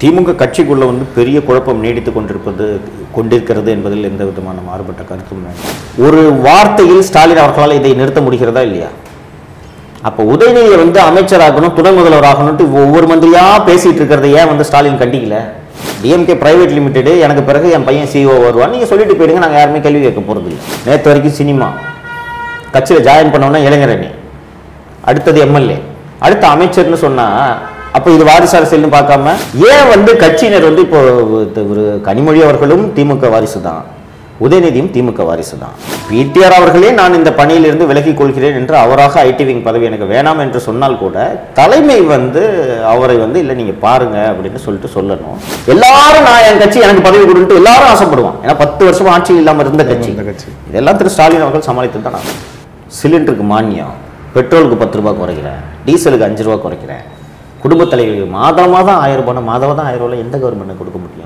திமுக கட்சிக்குள்ள வந்து பெரிய குழப்பம் நீடித்து கொண்டிருப்பது கொண்டிருக்கிறது என்பதில் எந்த விதமான மாறுபட்ட கருத்தும் வேண்டாம் ஒரு வார்த்தையில் ஸ்டாலின் அவர்களால் இதை நிறுத்த முடிகிறதா இல்லையா அப்போ உதயநிதியை வந்து அமைச்சராகணும் துணை முதல்வராகணும்ட்டு ஒவ்வொரு மந்திரியா பேசிட்டு இருக்கிறத ஏன் வந்து ஸ்டாலின் கண்டிக்கல டிஎம்கே பிரைவேட் லிமிடெடு எனக்கு பிறகு என் பையன் சிஓ வருவான் நீங்கள் சொல்லிட்டு போயிடுங்க நாங்கள் யாருமே கேள்வி கேட்க போகிறது இல்லை நேற்று வரைக்கும் சினிமா கட்சியில் ஜாயின் பண்ணோன்னா இளைஞரணி அடுத்தது எம்எல்ஏ அடுத்த அமைச்சர்னு சொன்னா அப்போ இது வாரிசு அரசியல்னு பார்க்காம ஏன் வந்து கட்சியினர் வந்து இப்போ ஒரு கனிமொழி அவர்களும் திமுக வாரிசு தான் உதயநிதியும் திமுக வாரிசு தான் பிடிஆர் அவர்களே நான் இந்த பணியிலிருந்து விலகிக் கொள்கிறேன் என்று அவராக ஐடி விங் பதவி எனக்கு வேணாம் என்று சொன்னால் கூட தலைமை வந்து அவரை வந்து இல்லை நீங்க பாருங்க அப்படின்னு சொல்லிட்டு சொல்லணும் எல்லாரும் நான் என் கட்சி எனக்கு பதவி கொடுன்ட்டு எல்லாரும் ஆசைப்படுவான் ஏன்னா பத்து வருஷம் ஆட்சி இல்லாம இருந்த கட்சி இருந்த கட்சி. இதெல்லாம் திரு ஸ்டாலின் அவர்கள் சமாளித்து தான் நான் சிலிண்டருக்கு மானியம் பெட்ரோலுக்கு பத்து ரூபாய் குறைக்கிறேன் டீசலுக்கு அஞ்சு ரூபாய் குறைக்கிறேன் குடும்ப தலைவர்களுக்கு மாதம் மாதம் ஆயிரம் ரூபாய் மாதம் தான் ஆயிரம் ரூபாய் எந்த கவர்மெண்ட் கொடுக்க முடியும்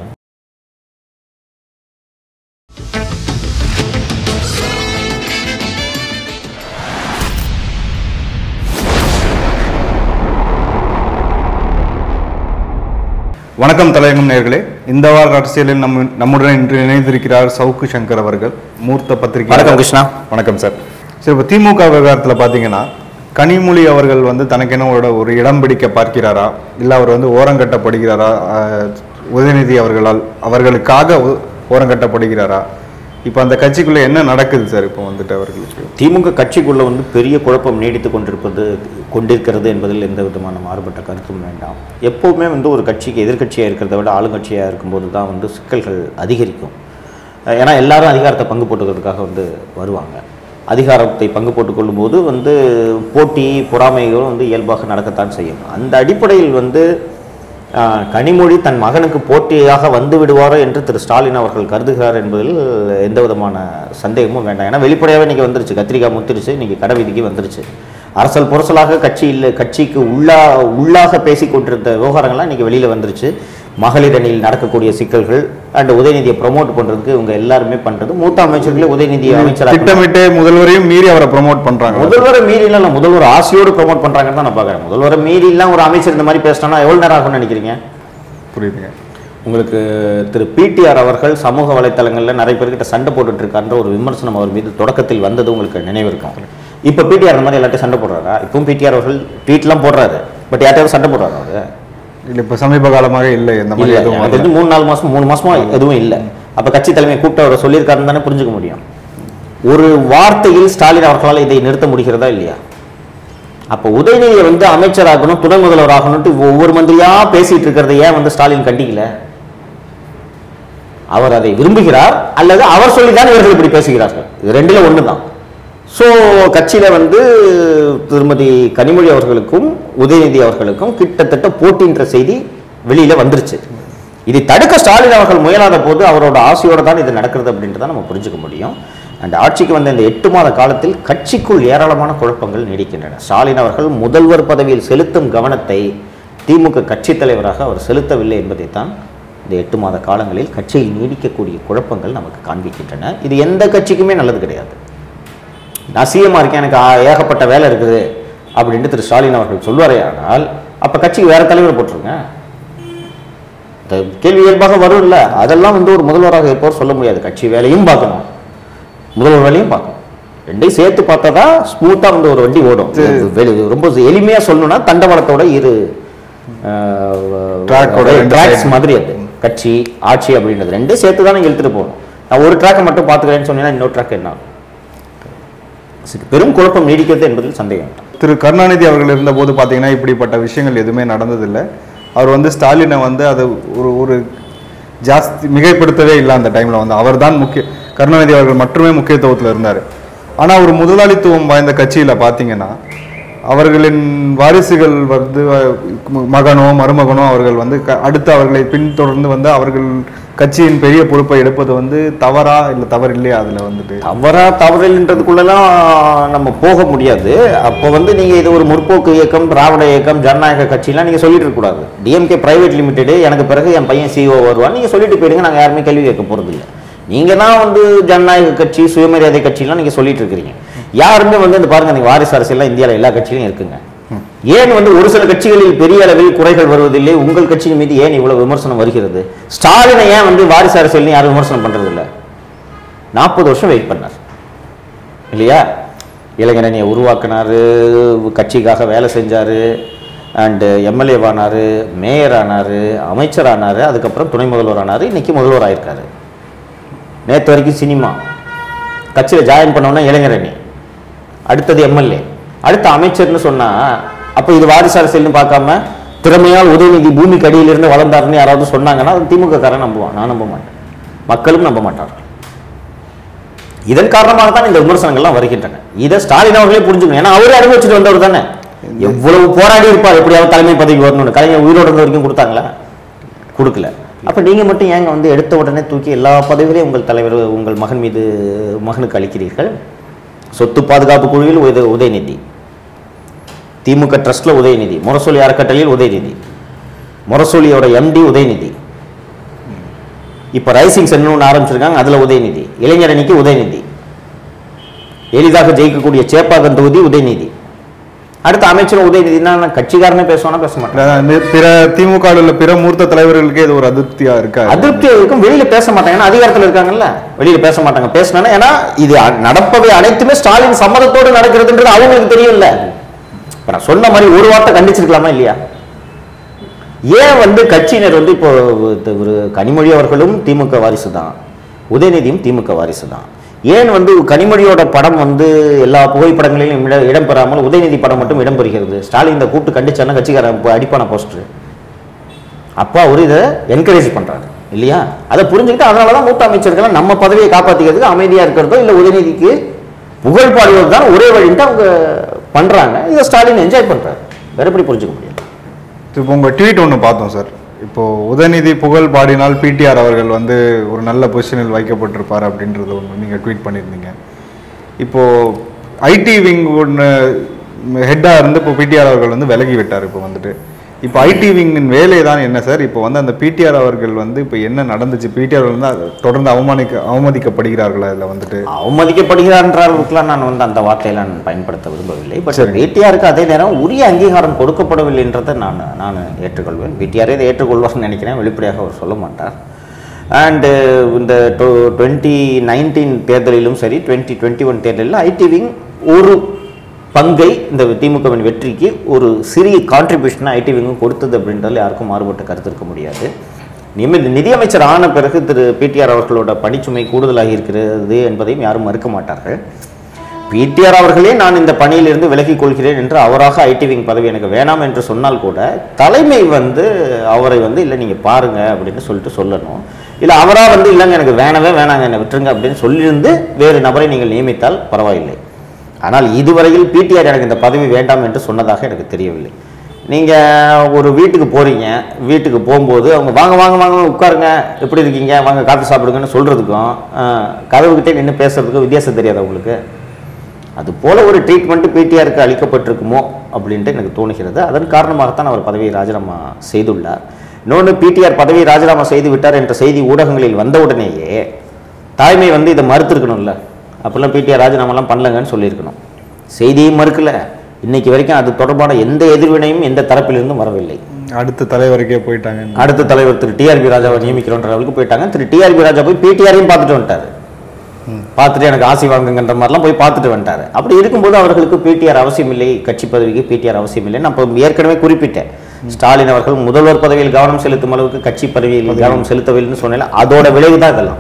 வணக்கம் தலையங்கம் நேர்களே இந்த வார அரசியலில் நம்ம நம்முடன் இன்று இணைந்திருக்கிறார் சவுக்கு சங்கர் அவர்கள் மூர்த்த பத்திரிகை வணக்கம் கிருஷ்ணா வணக்கம் சார் சரி இப்போ திமுக விவகாரத்தில் பார்த்தீங்கன்னா கனிமொழி அவர்கள் வந்து தனக்கென ஒரு ஒரு இடம் பிடிக்க பார்க்கிறாரா இல்லை அவர் வந்து ஓரங்கட்டப்படுகிறாரா ஆஹ், உதயநிதி அவர்களால் அவர்களுக்காக ஓ- ஓரங்கட்டப்படுகிறாரா இப்போ அந்த கட்சிக்குள்ள என்ன நடக்குது சார் இப்போ வந்துட்டு அவர்களுக்கு திமுக கட்சிக்குள்ள வந்து பெரிய குழப்பம் நீடித்து கொண்டிருப்பது கொண்டிருக்கிறது என்பதில் எந்த விதமான மாறுபட்ட கருத்தும் வேண்டாம் எப்போவுமே வந்து ஒரு கட்சிக்கு எதிர்க்கட்சியாக இருக்கிறத விட ஆளுங்கட்சியாக இருக்கும்போது தான் வந்து சிக்கல்கள் அதிகரிக்கும் அஹ் ஏன்னா எல்லாரும் அதிகாரத்தை பங்கு போட்டுக்கிறதுக்காக வந்து வருவாங்க அதிகாரத்தை பங்கு போட்டுக்கொள்ளும் போது வந்து போட்டி பொறாமைகளும் வந்து இயல்பாக நடக்கத்தான் செய்யும் அந்த அடிப்படையில் வந்து ஆஹ், கனிமொழி தன் மகனுக்கு போட்டியாக வந்து விடுவாரோ என்று திரு ஸ்டாலின் அவர்கள் கருதுகிறார் என்பதில் எந்த விதமான சந்தேகமும் வேண்டாம் ஏன்னா வெளிப்படையாகவே இன்னைக்கு வந்துருச்சு கத்திரிக்காய் முத்திருச்சு இன்னைக்கு கடை விதிக்கு வந்துருச்சு அரசல் புரசலாக கட்சியில் கட்சிக்கு உள்ளா உள்ளாக பேசி கொண்டிருந்த விவகாரங்கள்லாம் இன்னைக்கு வெளியில் வந்துருச்சு மகளிர் அணியில் நடக்கக்கூடிய சிக்கல்கள் அண்ட் உதயநிதியை ப்ரொமோட் பண்ணுறதுக்கு இவங்க எல்லாருமே பண்ணுறது மூத்த அமைச்சர்களே உதயநிதி அமைச்சராக திட்டமிட்டே முதல்வரையும் மீறி அவரை ப்ரொமோட் பண்றாங்க முதல்வரை மீறிலாம் இல்லை முதல்வர் ஆசையோடு ப்ரொமோட் பண்ணுறாங்கன்னு தான் நான் பார்க்குறேன் முதல்வரை மீறிலாம் ஒரு அமைச்சர் இந்த மாதிரி பேசினா எவ்வளோ நேரம் ஆகும்னு நினைக்கிறீங்க புரியுதுங்க உங்களுக்கு திரு பிடிஆர் அவர்கள் சமூக வலைத்தளங்களில் நிறைய பேர்கிட்ட சண்டை போட்டுட்டு இருக்கான்ற ஒரு விமர்சனம் அவர் மீது தொடக்கத்தில் வந்தது உங்களுக்கு நினைவு இருக்கும் இப்போ பிடிஆர் இந்த மாதிரி எல்லாத்தையும் சண்டை போடுறாரா இப்பவும் பிடிஆர் அவர்கள் ட்வீட்லாம் போடுறாரு பட் யார்ட்டையாவது சண்டை போடுறாரு அவரு இல்லை இப்போ சமீப காலமாக இல்லை இந்த மாதிரி இல்ல எதுவும் எனக்கு வரல. தெரிஞ்சு மூணு நாலு மாசம் மூணு மாசமா எதுவும் இல்லை அப்ப கட்சி தலைமை கூப்பிட்டு அவர் சொல்லியிருக்காருன்னு தானே புரிஞ்சுக்க முடியும் ஒரு வார்த்தையில் ஸ்டாலின் அவர்களால் இதை நிறுத்த முடிகிறதா இல்லையா அப்ப உதயநிதியை வந்து அமைச்சராகணும் துணை முதல்வராகணும்ட்டு ஒவ்வொரு மந்திரியா பேசிட்டு இருக்கிறத ஏன் வந்து ஸ்டாலின் கண்டிக்கல அவர் அதை விரும்புகிறார் அல்லது அவர் சொல்லிதான் இவர்கள் இப்படி பேசுகிறார்கள் இது ரெண்டுல ஒண்ணுதான் ஸோ கட்சியில வந்து திருமதி கனிமொழி அவர்களுக்கும் உதயநிதி அவர்களுக்கும் கிட்டத்தட்ட போட்டின்ற செய்தி வெளியில வந்துருச்சு இதை தடுக்க ஸ்டாலின் அவர்கள் முயலாத போது அவரோட ஆசையோட தான் இது நடக்கிறது அப்படின்றத நம்ம புரிஞ்சுக்க முடியும் அண்ட் ஆட்சிக்கு வந்த இந்த எட்டு மாத காலத்தில் கட்சிக்குள் ஏராளமான குழப்பங்கள் நீடிக்கின்றன ஸ்டாலின் அவர்கள் முதல்வர் பதவியில் செலுத்தும் கவனத்தை திமுக கட்சித் தலைவராக அவர் செலுத்தவில்லை என்பதைத்தான் இந்த எட்டு மாத காலங்களில் கட்சியில் நீடிக்கக்கூடிய குழப்பங்கள் நமக்கு காண்பிக்கின்றன இது எந்த கட்சிக்குமே நல்லது கிடையாது நான் சிஎம்மா இருக்கேன் எனக்கு ஆ- ஏகப்பட்ட வேலை இருக்குது அப்படின்ட்டு திரு ஸ்டாலின் அவர்கள் சொல்வாரே ஆனால் அப்போ கட்சிக்கு வேற தலைவர் போட்டுருங்க இந்த கேள்வி இயல்பாக வரும்ல அதெல்லாம் வந்து ஒரு முதல்வராக இருப்பவர் சொல்ல முடியாது கட்சி வேலையும் பார்க்கணும் முதல்வர் வேலையும் பார்க்கணும் ரெண்டையும் சேர்த்து பார்த்தா தான் ஸ்மூத்தாக வந்து ஒரு வண்டி ஓடும் வெளி- ரொம்ப எளிமையாக சொல்லணும்னா தண்டவாளத்தோட இரு Track ஓட ரெண்டு ட்ராக்ஸ் side. மாதிரி அது கட்சி ஆட்சி அப்படின்றது ரெண்டும் சேர்த்து தான் நீங்கள் இழுத்துட்டு போகணும் நான் ஒரு ட்ராக்கை மட்டும் பார்த்துக்கிறேன்னு சொன்னீங்கன்னா இன்னொரு ட்ராக் என்ன ஆகும்? இதுக்கு பெரும் குழப்பம் நீடிக்கிறது என்பதில் சந்தேகம் இல்லை. திரு கருணாநிதி அவர்கள் இருந்தபோது பார்த்தீங்கன்னா இப்படிப்பட்ட விஷயங்கள் எதுவுமே நடந்ததில்லை அவர் வந்து ஸ்டாலினை வந்து அதை ஒரு ஒரு ஜாஸ்தி மிகைப்படுத்தவே இல்லை அந்த டைமில் வந்து அவர் தான் முக்கிய கருணாநிதி அவர்கள் மட்டுமே முக்கியத்துவத்தில் இருந்தார் ஆனால் ஒரு முதலாளித்துவம் வாய்ந்த கட்சியில் பார்த்தீங்கன்னா அவர்களின் வாரிசுகள் வந்து அஹ், மகனோ மருமகனோ அவர்கள் வந்து க- அடுத்து அவர்களை பின்தொடர்ந்து வந்து அவர்கள் கட்சியின் பெரிய பொறுப்பை எடுப்பது வந்து தவறா இல்லை தவறு இல்லையா அதில் வந்துட்டு தவறா தவறில்ன்றதுக்குள்ளெல்லாம் நம்ம போக முடியாது அப்போ வந்து நீங்கள் இது ஒரு முற்போக்கு இயக்கம் திராவிட இயக்கம் ஜனநாயக கட்சிலாம் நீங்கள் சொல்லிட்டு இருக்கக்கூடாது டிஎம்கே பிரைவேட் லிமிடெடு எனக்கு பிறகு என் பையன் சிஓ வருவான் நீங்கள் சொல்லிட்டு போயிடுங்க நாங்கள் யாருமே கேள்வி கேட்க போகிறது இல்லை நீங்கள் தான் வந்து ஜனநாயக கட்சி சுயமரியாதை கட்சிலாம் நீங்கள் சொல்லிட்டு இருக்கிறீங்க யாருமே வந்து இந்த பாருங்க நீங்கள் வாரிசு அரசியல்லாம் இந்தியாவில் எல்லா கட்சியிலும் இருக்குங்க ஏன் வந்து ஒரு சில கட்சிகளில் பெரிய அளவில் குறைகள் வருவதில்லை உங்கள் கட்சியின் மீது ஏன் இவ்வளவு விமர்சனம் வருகிறது ஸ்டாலினை ஏன் வந்து வாரிசு அரசியல்னு யாரும் விமர்சனம் பண்றது இல்ல நாற்பது வருஷம் வெயிட் பண்ணார் இல்லையா இளைஞரணியை உருவாக்குனாரு கட்சிக்காக வேலை செஞ்சாரு அண்டு எம்எல்ஏ ஆனாரு மேயர் ஆனாரு அமைச்சர் ஆனாரு அதுக்கப்புறம் துணை முதல்வர் ஆனாரு இன்னைக்கு முதல்வர் ஆயிருக்காரு நேற்று வரைக்கும் சினிமா கட்சியில் ஜாயின் பண்ணோன்னா இளைஞரணி அடுத்தது எம்எல்ஏ அடுத்த அமைச்சர்னு சொன்னா அப்போ இது வாரிசு அரசியல்னு பார்க்காம திறமையால் உதயநிதி பூமிக்கு அடியிலிருந்து வளர்ந்தாருன்னு யாராவது சொன்னாங்கன்னா அது திமுக காரன் நம்புவான் நான் நம்ப மாட்டேன் மக்களும் நம்ப மாட்டார்கள் இதன் காரணமாக தான் இந்த விமர்சனங்கள்லாம் வருகின்றன இதை ஸ்டாலின் அவர்களே புரிஞ்சுக்கணும் ஏன்னா அவரே அனுபவிச்சுட்டு வந்தவர் தானே எவ்வளவு போராடி இருப்பார் எப்படியாவது தலைமை பதவிக்கு வரணும்னு கலைஞர் உயிரோடு இருந்த வரைக்கும் கொடுத்தாங்களா கொடுக்கல அப்ப நீங்க மட்டும் ஏங்க வந்து எடுத்த உடனே தூக்கி எல்லா பதவிகளையும் உங்கள் தலைவர் உங்கள் மகன் மீது மகனுக்கு அளிக்கிறீர்கள் சொத்து பாதுகாப்பு குழுவில் உத உதயநிதி திமுக ட்ரஸ்ட்ல உதயநிதி முரசொலி அறக்கட்டளையில் உதயநிதி முரசொலியோட எம்டி உதயநிதி இப்ப ரைசிங் சென்னு ஒன்று ஆரம்பிச்சிருக்காங்க அதுல உதயநிதி இளைஞரணிக்கு உதயநிதி எளிதாக ஜெயிக்கக்கூடிய சேப்பாக்கம் தொகுதி உதயநிதி அடுத்த அமைச்சர் உதயநிதினா நான் கட்சிக்காரனே பேசுவானா பேச மாட்டேன் அதான் இந்த பிற திமுக வில் உள்ள பிற மூர்த்த தலைவர்களுக்கே இது ஒரு அதிருப்தியா இருக்கா அதிருப்தி இருக்கும் வெளியில பேச மாட்டாங்க ஏன்னா அதிகாரத்துல இருக்காங்கல்ல வெளியில பேச மாட்டாங்க பேசினா ஏன்னா இது அ- நடப்பவை அனைத்துமே ஸ்டாலின் சம்மதத்தோடு நடக்கிறதுன்றது அவங்களுக்கு தெரியும்ல இப்ப நான் சொன்ன மாதிரி ஒரு வார்த்தை கண்டிச்சிருக்கலாமா இல்லையா ஏன் வந்து கட்சியினர் வந்து இப்போ இது ஒரு கனிமொழி அவர்களும் திமுக வாரிசு தான் உதயநிதியும் திமுக வாரிசு தான் ஏன் வந்து கனிமொழியோட படம் வந்து எல்லா புகைப்படங்களிலும் இட இடம்பெறாமல் உதயநிதி படம் மட்டும் இடம்பெறுகிறது ஸ்டாலின் இந்த கூப்பிட்டு கண்டிச்சானா கட்சிக்காரன் இப்ப அடிப்பான போஸ்டர் அப்பா அவரு இதை என்கரேஜ் பண்றாரு இல்லையா அதை புரிஞ்சுக்கிட்டு அதனால தான் மூத்த அமைச்சர்கள் நம்ம பதவியை காப்பாத்திக்கிறதுக்கு அமைதியா இருக்கிறதோ இல்லை உதயநிதிக்கு புகழ் பாடுவது தான் ஒரே வழின்ட்டு அவங்க பண்றாங்க இதை ஸ்டாலின் என்ஜாய் பண்றாரு வேற எப்படி புரிஞ்சுக்க முடியும் இப்போ உங்க ட்வீட் ஒன்று பார்த்தோம் சார் இப்போ உதயநிதி புகழ் பாடினால் பிடிஆர் அவர்கள் வந்து ஒரு நல்ல பொசிஷனில் வைக்கப்பட்டிருப்பார் அப்படின்றது ஒன்று நீங்கள் ட்வீட் பண்ணியிருந்தீங்க இப்போ ஐடி விங் ஒன்று ஹெட்டாக இருந்து இப்போ பிடிஆர் அவர்கள் வந்து விலகி விட்டார் இப்போ வந்துட்டு இப்போ ஐடி விங்கின் வேலை தான் என்ன சார் இப்போ வந்து அந்த பிடிஆர் அவர்கள் வந்து இப்போ என்ன நடந்துச்சு பிடிஆர் வந்து அது தொடர்ந்து அவமானிக்க அவமதிக்கப்படுகிறார்களா இதில் வந்துட்டு அவமதிக்கப்படுகிறார்ன்ற அளவுக்குலாம் நான் வந்து அந்த வார்த்தையெல்லாம் நான் பயன்படுத்த விரும்பவில்லை பட் பிடிஆருக்கு அதே நேரம் உரிய அங்கீகாரம் கொடுக்கப்படவில்லைன்றதை நான் நான் ஏற்றுக்கொள்வேன் பிடிஆரே இதை ஏற்றுக்கொள்வார்னு நினைக்கிறேன் வெளிப்படையாக அவர் சொல்ல மாட்டார் அண்டு இந்த டுவெண்ட்டி நைன்டீன் தேர்தலிலும் சரி டுவெண்ட்டி டுவெண்ட்டி ஒன் தேர்தலில் ஐடி விங் ஒரு பங்கை இந்த திமுகவின் வெற்றிக்கு ஒரு சிறிய கான்ட்ரிபியூஷனை ஐடி விங்கும் கொடுத்தது அப்படின்றதுல யாருக்கும் மாறுபட்ட கருத்து இருக்க முடியாது நிமி நிதியமைச்சர் ஆன பிறகு திரு பிடிஆர் அவர்களோட பணிச்சுமை கூடுதலாகி இருக்கிறது என்பதையும் யாரும் மறுக்க மாட்டார்கள் பிடிஆர் அவர்களே நான் இந்த பணியிலிருந்து விலகிக் கொள்கிறேன் என்று அவராக ஐடி விங் பதவி எனக்கு வேணாம் என்று சொன்னால் கூட தலைமை வந்து அவரை வந்து இல்லை நீங்கள் பாருங்க அப்படின்னு சொல்லிட்டு சொல்லணும் இல்லை அவராக வந்து இல்லைங்க எனக்கு வேணவே வேணாங்க என்னை விட்டுருங்க அப்படின்னு சொல்லியிருந்து வேறு நபரை நீங்கள் நியமித்தால் பரவாயில்லை ஆனால் இதுவரையில் பிடிஆர் எனக்கு இந்த பதவி வேண்டாம் என்று சொன்னதாக எனக்கு தெரியவில்லை நீங்கள் ஒரு வீட்டுக்கு போகிறீங்க வீட்டுக்கு போகும்போது அவங்க வாங்க வாங்க வாங்க உட்காருங்க எப்படி இருக்கீங்க வாங்க காஃபி சாப்பிடுங்கன்னு சொல்கிறதுக்கும் கதவுக்கிட்டே நின்று பேசுறதுக்கும் வித்தியாசம் தெரியாது உங்களுக்கு அது போல ஒரு ட்ரீட்மெண்ட் பிடிஆருக்கு அளிக்கப்பட்டிருக்குமோ அப்படின்ட்டு எனக்கு தோணுகிறது அதன் காரணமாகத்தான் அவர் பதவியை ராஜினாமா செய்துள்ளார் இன்னொன்று பிடிஆர் பதவியை ராஜினாமா செய்து விட்டார் என்ற செய்தி ஊடகங்களில் வந்தவுடனேயே தாய்மை வந்து இதை மறுத்திருக்கணும்ல அப்பெல்லாம் பிடிஆர் ராஜினாமாலாம் பண்ணலங்கன்னு சொல்லியிருக்கணும் செய்தியும் மறுக்கல இன்னைக்கு வரைக்கும் அது தொடர்பான எந்த எதிர்வினையும் எந்த தரப்பிலிருந்தும் வரவில்லை அடுத்த தலைவருக்கே போயிட்டாங்க அடுத்த தலைவர் திரு டிஆர்பி ராஜாவை நியமிக்கிறோன்ற அளவுக்கு போயிட்டாங்க திரு டிஆர்பி ராஜா போய் பிடிஆரையும் பார்த்துட்டு வந்துட்டாரு பார்த்துட்டு எனக்கு ஆசை வாங்குங்கன்ற மாதிரிலாம் போய் பார்த்துட்டு வந்துட்டாரு அப்படி இருக்கும்போது அவர்களுக்கு பிடிஆர் அவசியம் இல்லை கட்சி பதவிக்கு பிடிஆர் அவசியம் இல்லை நான் இப்போ ஏற்கனவே குறிப்பிட்டேன் ஸ்டாலின் அவர்கள் முதல்வர் பதவியில் கவனம் செலுத்தும் அளவுக்கு கட்சி பதவியில் கவனம் செலுத்தவில்லைன்னு சொன்னேன் அதோட விளைவு தான் இதெல்லாம்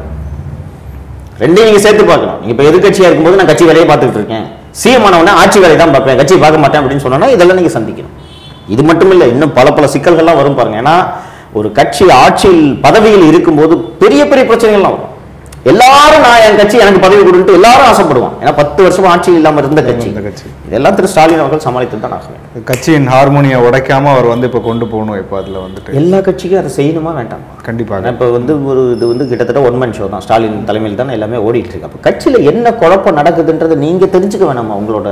ரெண்டையும் நீங்க சேர்த்து பார்க்கணும் நீங்க இப்போ எதிர்கட்சியா இருக்கும்போது நான் கட்சி வேலையை பார்த்துட்டு இருக்கேன் சிஎம் ஆனவனே ஆட்சி வேலையை தான் பார்ப்பேன் கட்சி பார்க்க மாட்டேன் அப்படின்னு சொன்னா இதெல்லாம் நீங்க சந்திக்கணும் இது மட்டும் இல்லை இன்னும் பல பல சிக்கல்கள்லாம் வரும் பாருங்க ஏன்னா ஒரு கட்சி ஆட்சியில் பதவியில் இருக்கும்போது பெரிய பெரிய பிரச்சனைகள்லாம் வரும் எல்லாரும் நான் என் கட்சி எனக்கு பதவி கொடுத்து எல்லாரும் ஆசைப்படுவான் ஏன்னா பத்து வருஷமா ஆட்சி இல்லாம இருந்த கட்சி இருந்த கட்சி. இதெல்லாம் திரு ஸ்டாலின் அவர்கள் சமாளித்து தான் ஆக வேண்டும் கட்சியின் ஹார்மோனியை உடைக்காம அவர் வந்து இப்போ கொண்டு போகணும் இப்போ அதில் வந்துட்டு எல்லா கட்சிக்கும் அதை செய்யணுமா வேண்டாமா கண்டிப்பாக இப்போ வந்து ஒரு இது வந்து கிட்டத்தட்ட ஒன் மேன் ஷோ தான் ஸ்டாலின் தலைமையில் தான் எல்லாமே ஓடிட்டு இருக்கு அப்போ கட்சியில் என்ன குழப்பம் நடக்குதுன்றதை நீங்கள் தெரிஞ்சுக்க வேணாமா உங்களோட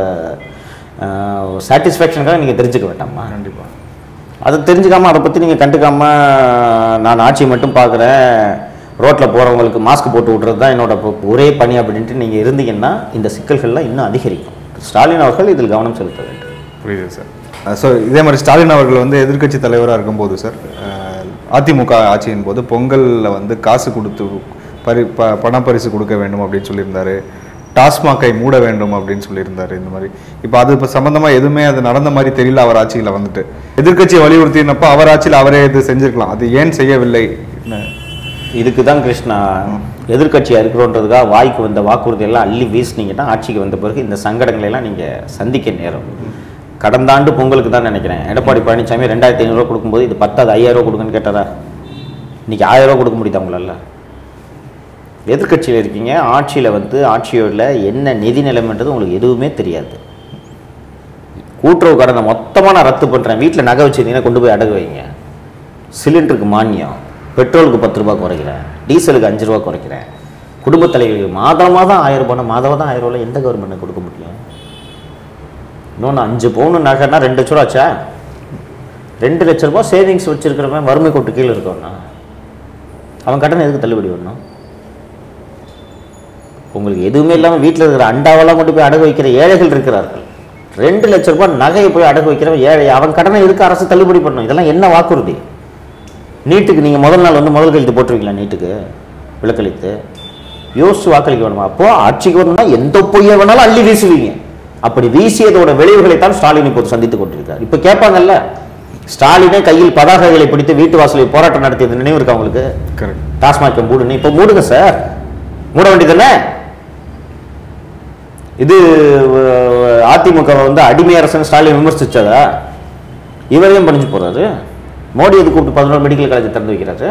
சாட்டிஸ்ஃபேக்ஷனுக்காக நீங்கள் தெரிஞ்சுக்க வேண்டாமா கண்டிப்பாக அதை தெரிஞ்சுக்காம அதை பற்றி நீங்கள் கண்டுக்காம நான் ஆட்சியை மட்டும் பார்க்குறேன் ரோட்டில் போகிறவங்களுக்கு மாஸ்க் போட்டு விட்றது தான் என்னோட பொ- ஒரே பணி அப்படின்ட்டு நீங்கள் இருந்தீங்கன்னா இந்த சிக்கல்கள்லாம் இன்னும் அதிகரிக்கும் ஸ்டாலின் அவர்கள் இதில் கவனம் செலுத்த வேண்டும் புரியுது சார் ஸோ இதே மாதிரி ஸ்டாலின் அவர்கள் வந்து எதிர்க்கட்சி தலைவராக இருக்கும்போது சார் அஹ், அதிமுக ஆட்சியின் போது பொங்கலில் வந்து காசு கொடுத்து பரி ப பணப்பரிசு கொடுக்க வேண்டும் அப்படின்னு சொல்லியிருந்தாரு டாஸ்மாகை மூட வேண்டும் அப்படின்னு சொல்லியிருந்தாரு இந்த மாதிரி இப்போ அது இப்போ சம்மந்தமாக எதுவுமே அது நடந்த மாதிரி தெரியல அவர் ஆட்சியில் வந்துட்டு எதிர்க்கட்சியை வலியுறுத்தினப்போ அவர் ஆட்சியில் அவரே இது செஞ்சிருக்கலாம் அது ஏன் செய்யவில்லை இதுக்கு தான் கிருஷ்ணா எதிர்க்கட்சியாக இருக்கிறோன்றதுக்காக வாய்க்கு வந்த வாக்குறுதி எல்லாம் அள்ளி வீசுனீங்கன்னா ஆட்சிக்கு வந்த பிறகு இந்த சங்கடங்களை எல்லாம் நீங்கள் சந்திக்க நேரம் கடந்த ஆண்டு பொங்கலுக்கு தான் நினைக்கிறேன் எடப்பாடி பழனிசாமி ரெண்டாயிரத்தி ஐநூறுரூவா கொடுக்கும்போது இது பத்தாது ஐயாயிரம் ரூபா கொடுங்கன்னு கேட்டாரா இன்னைக்கு ஆயிரம் ரூபா கொடுக்க முடியுதா உங்களால எதிர்க்கட்சியில் இருக்கீங்க ஆட்சியில் வந்து ஆட்சியோட என்ன நிதி நிலைமைன்றது உங்களுக்கு எதுவுமே தெரியாது கூட்டுறவு கடனை மொத்தமாக நான் ரத்து பண்ணுறேன் வீட்டில் நகை வச்சிருந்தீங்கன்னா கொண்டு போய் அடகு வைங்க சிலிண்டருக்கு மானியம் பெட்ரோலுக்கு பத்து ரூபா குறைக்கிறேன் டீசலுக்கு அஞ்சு ரூபா குறைக்கிறேன் குடும்ப தலைவர்களுக்கு மாதம் மாதம் ஆயிரம் ரூபாய் மாதம் மாதம் ஆயிரம் ரூபாய் எந்த கவர்மெண்ட் கொடுக்க முடியும் இன்னொன்று அஞ்சு பவுன் நகைன்னா ரெண்டு லட்ச ரூபா ஆச்சா ரெண்டு லட்ச ரூபாய் சேவிங்ஸ் வச்சிருக்கிறவன் வறுமை கோட்டு கீழே இருக்கவனா அவன் கட்டணம் எதுக்கு தள்ளுபடி வரணும் உங்களுக்கு எதுவுமே இல்லாமல் வீட்டில் இருக்கிற அண்டாவெல்லாம் கொண்டு போய் அடகு வைக்கிற ஏழைகள் இருக்கிறார்கள் ரெண்டு லட்ச ரூபாய் நகையை போய் அடகு வைக்கிறவன் ஏழை அவன் கடனை எதுக்கு அரசு தள்ளுபடி பண்ணணும் இதெல்லாம் என்ன வாக்குறுதி நீட்டுக்கு நீங்கள் முதல் நாள் வந்து முதல் கழித்து போட்டுருவீங்களா நீட்டுக்கு விளக்கழித்து யோசிச்சு வாக்களிக்க வேணுமா அப்போ ஆட்சிக்கு வரணும்னா எந்த பொய்யை வேணாலும் அள்ளி வீசுவீங்க அப்படி வீசியதோட விளைவுகளை தான் ஸ்டாலின் இப்போது சந்தித்துக் கொண்டிருக்கார் இப்போ கேட்பாங்கல்ல ஸ்டாலினே கையில் பதாகைகளை பிடித்து வீட்டு வாசலில் போராட்டம் நடத்தியது நினைவு இருக்கா உங்களுக்கு கரெக்ட் டாஸ்மாக் மூடுன்னு இப்போ மூடுங்க சார் மூட வேண்டியதுதானே இது அஹ், அதிமுக வந்து அடிமை அரசன் ஸ்டாலின் விமர்சிச்சதா இவரையும் பண்ணிச்சு போறாரு மோடி எது கூப்பிட்டு பதினோரு மெடிக்கல் காலேஜ் திறந்து வைக்கிறாரு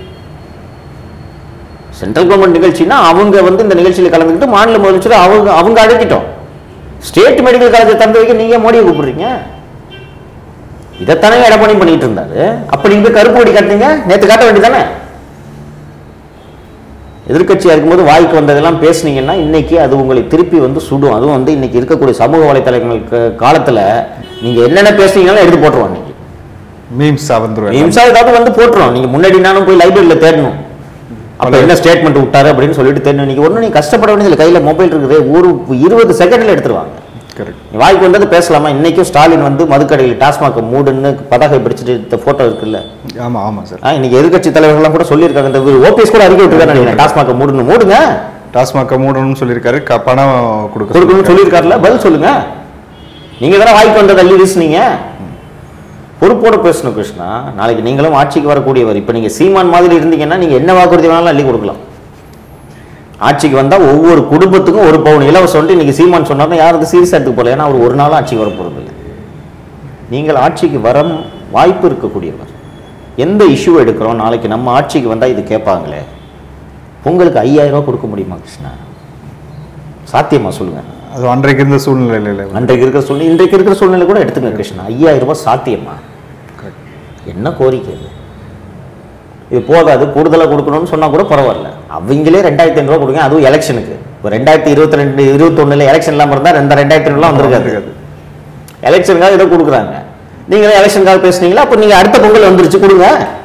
சென்ட்ரல் கவர்மெண்ட் நிகழ்ச்சினா அவங்க வந்து இந்த நிகழ்ச்சியில் கலந்துக்கிட்டு மாநில முதலமைச்சர் அவங்க அவங்க அழைக்கிட்டோம் ஸ்டேட் மெடிக்கல் காலேஜ் திறந்து வைக்க நீங்க மோடியை கூப்பிடுறீங்க இதைத்தானே எடப்பாடி பண்ணிட்டு இருந்தாரு அப்படி இங்க கருப்பு கொடி காட்டுறீங்க நேத்து காட்ட வேண்டியதானே எதிர்க்கட்சியாக இருக்கும்போது வாய்க்கு வந்ததெல்லாம் பேசுனீங்கன்னா இன்னைக்கு அது உங்களை திருப்பி வந்து சுடும் அதுவும் வந்து இன்னைக்கு இருக்கக்கூடிய சமூக வலைத்தளங்களுக்கு காலத்துல நீங்க என்னென்ன பேசுனீங்கனாலும் எடுத்து போட்டுருவோம் இன்னைக்கு மீம்ஸ் வந்துருவேன் இம்சா ஏதாவது வந்து போட்டுரும் நீங்க முன்னாடி நானும் போய் லைப்ரரியில தேடணும் அப்ப என்ன ஸ்டேட்மெண்ட் விட்டாரு அப்படின்னு சொல்லிட்டு தேடணும் நீங்க ஒன்றும் நீங்க கஷ்டப்பட வேண்டியதில்லை கையில மொபைல் இருக்குது ஒரு இருபது செகண்ட்ல எடுத்துருவாங்க கரெக்ட் நீ வாய்க்கு வந்தது பேசலாமா இன்னைக்கும் ஸ்டாலின் வந்து மதுக்கடையில் டாஸ்மாக் மூடுன்னு பதாகை பிடிச்சிட்டு இந்த போட்டோ இருக்குல்ல ஆமா ஆமா சார் ஆ, இன்னைக்கு எதிர்க்கட்சி தலைவர்கள்லாம் கூட சொல்லியிருக்காங்க இந்த ஓபிஎஸ் கூட அறிக்கை விட்டுருக்காரு நினைக்கிறேன் டாஸ்மாக் மூடுன்னு மூடுங்க டாஸ்மாக மூடணும்னு சொல்லியிருக்காரு க- பணம் கொடுக்க கொடுக்கணும்னு சொல்லியிருக்காருல பதில் சொல்லுங்க நீங்க தானே வாய்க்கு வந்தது அள்ளி வீசுனீங்க பொறுப்போட பேசணும் கிருஷ்ணா நாளைக்கு நீங்களும் ஆட்சிக்கு வரக்கூடியவர் இப்போ நீங்க சீமான் மாதிரி இருந்தீங்கன்னா நீங்க என்ன வாக்குறுதி வேணாலும் அள்ளி கொடுக்கலாம் ஆட்சிக்கு வந்தா ஒவ்வொரு குடும்பத்துக்கும் ஒரு பவுன் இலவசம் வந்து இன்னைக்கு சீமான் சொன்னார்னா யாருக்கு சீரியஸ் எடுத்துக்க போகல ஏன்னா அவர் ஒரு நாளும் ஆட்சிக்கு வர போறது இல்லை நீங்கள் ஆட்சிக்கு வர வாய்ப்பு இருக்கக்கூடியவர் எந்த இஷ்யூ எடுக்கிறோம் நாளைக்கு நம்ம ஆட்சிக்கு வந்தா இது கேட்பாங்களே உங்களுக்கு ஐயாயிரம் ரூபாய் கொடுக்க முடியுமா கிருஷ்ணா சாத்தியமா சொல்லுங்க அது அன்றைக்கு இருந்த சூழ்நிலையில இல்லை அன்றைக்கு இருக்கிற சூழ்நிலை இன்றைக்கு இருக்கிற சூழ்நிலை கூட எடுத்துங்க கிருஷ்ணா ஐயாயிரம் ரூபாய் சாத்தியமா என்ன கோரிக்கை இது இது போதாது கூடுதலாக கொடுக்கணும்னு சொன்னா கூட பரவாயில்ல அவங்களே ரெண்டாயிரத்தி ஐநூறுவா கொடுங்க அதுவும் எலெக்ஷனுக்கு இப்போ ரெண்டாயிரத்தி இருபத்தி ரெண்டு இருபத்தொன்னுல எலெக்ஷன் இல்லாமல் இருந்தால் ரெண்டு ரெண்டாயிரத்தி ஐநூறுலாம் வந்திருக்காது எலெக்ஷனுக்காக ஏதோ கொடுக்குறாங்க நீங்களே எலெக்ஷனுக்காக பேசுனீங்களா அப்போ நீங்கள் அடுத்த பொங்கல் வந்துருச்சு கொடுங்க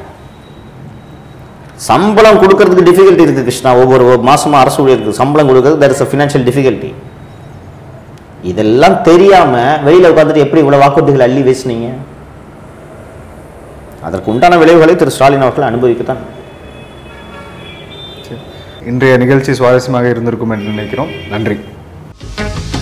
சம்பளம் கொடுக்கறதுக்கு டிஃபிகல்ட்டி இருக்கு கிருஷ்ணா ஒவ்வொரு மாசமும் அரசு ஊழியருக்கு சம்பளம் கொடுக்கறது there is a financial difficulty இதெல்லாம் தெரியாம வெளியில உட்காந்துட்டு எப்படி இவ்வளவு வாக்குறுதிகள் அள்ளி வீசுனீங்க அதற்கு உண்டான விளைவுகளை திரு ஸ்டாலின் அவர்கள் அனுபவிக்கத்தான் இன்றைய நிகழ்ச்சி சுவாரஸ்யமாக இருந்திருக்கும் என்று நினைக்கிறோம் நன்றி